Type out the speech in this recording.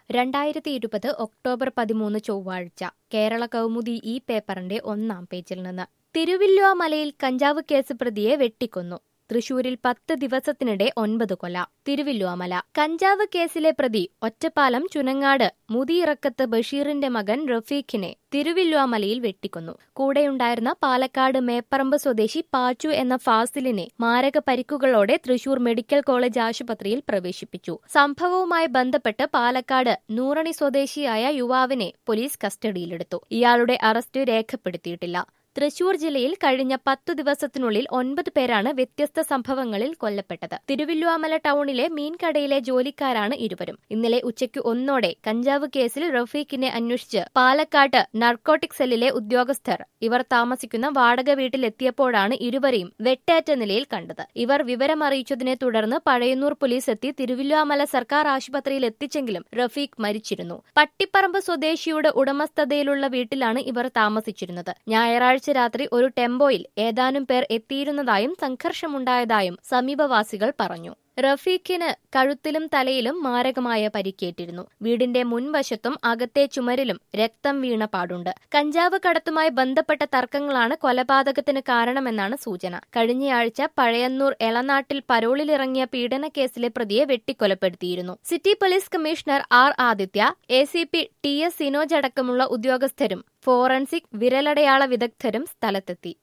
രണ്ടായിരത്തി ഇരുപത് ഒക്ടോബർ പതിമൂന്ന് ചൊവ്വാഴ്ച കേരള കൗമുദി ഈ പേപ്പറിന്റെ ഒന്നാം പേജിൽ നിന്ന് തിരുവില്ലുവാമലയിൽ കഞ്ചാവ് കേസ് പ്രതിയെ വെട്ടിക്കൊന്നു തൃശൂരിൽ പത്ത് ദിവസത്തിനിടെ ഒൻപത് കൊല തിരുവില്ലുവാമല കഞ്ചാവ് കേസിലെ പ്രതി ഒറ്റപ്പാലം ചുനങ്ങാട് മുതിയിറക്കത്ത് ബഷീറിന്റെ മകൻ റഫീഖിനെ തിരുവില്ലുവാമലയിൽ വെട്ടിക്കൊന്നു കൂടെയുണ്ടായിരുന്ന പാലക്കാട് മേപ്പറമ്പ് സ്വദേശി പാച്ചു എന്ന ഫാസിലിനെ മാരക പരിക്കുകളോടെ തൃശൂർ മെഡിക്കൽ കോളേജ് ആശുപത്രിയിൽ പ്രവേശിപ്പിച്ചു സംഭവവുമായി ബന്ധപ്പെട്ട് പാലക്കാട് നൂറണി സ്വദേശിയായ യുവാവിനെ പോലീസ് കസ്റ്റഡിയിലെടുത്തു ഇയാളുടെ അറസ്റ്റ് രേഖപ്പെടുത്തിയിട്ടില്ല തൃശൂർ ജില്ലയിൽ കഴിഞ്ഞ പത്തു ദിവസത്തിനുള്ളിൽ ഒൻപത് പേരാണ് വ്യത്യസ്ത സംഭവങ്ങളിൽ കൊല്ലപ്പെട്ടത് തിരുവില്ലുവാമല ടൗണിലെ മീൻകടയിലെ ജോലിക്കാരാണ് ഇരുവരും ഇന്നലെ ഉച്ചയ്ക്ക് ഒന്നോടെ കഞ്ചാവ് കേസിൽ റഫീഖിനെ അന്വേഷിച്ച് പാലക്കാട്ട് നർക്കോട്ടിക് സെല്ലിലെ ഉദ്യോഗസ്ഥർ ഇവർ താമസിക്കുന്ന വാടക വീട്ടിലെത്തിയപ്പോഴാണ് ഇരുവരെയും വെട്ടേറ്റ നിലയിൽ കണ്ടത് ഇവർ വിവരമറിയിച്ചതിനെ തുടർന്ന് പഴയന്നൂർ പോലീസ് എത്തി തിരുവില്ലുവാമല സർക്കാർ ആശുപത്രിയിൽ എത്തിച്ചെങ്കിലും റഫീഖ് മരിച്ചിരുന്നു പട്ടിപ്പറമ്പ് സ്വദേശിയുടെ ഉടമസ്ഥതയിലുള്ള വീട്ടിലാണ് ഇവർ താമസിച്ചിരുന്നത് ഞായറാഴ്ച രാത്രി ഒരു ടെമ്പോയിൽ ഏതാനും പേർ എത്തിയിരുന്നതായും സംഘർഷമുണ്ടായതായും സമീപവാസികൾ പറഞ്ഞു റഫീഖിന് കഴുത്തിലും തലയിലും മാരകമായ പരിക്കേറ്റിരുന്നു വീടിന്റെ മുൻവശത്തും അകത്തെ ചുമരിലും രക്തം വീണ പാടുണ്ട് കഞ്ചാവ് കടത്തുമായി ബന്ധപ്പെട്ട തർക്കങ്ങളാണ് കൊലപാതകത്തിന് കാരണമെന്നാണ് സൂചന കഴിഞ്ഞയാഴ്ച പഴയന്നൂർ എളനാട്ടിൽ പരോളിലിറങ്ങിയ പീഡന കേസിലെ പ്രതിയെ വെട്ടിക്കൊലപ്പെടുത്തിയിരുന്നു city police commissioner R Aditya A C P T S Sinoj അടക്കമുള്ള ഉദ്യോഗസ്ഥരും ഫോറൻസിക് വിരലടയാള വിദഗ്ധരും സ്ഥലത്തെത്തി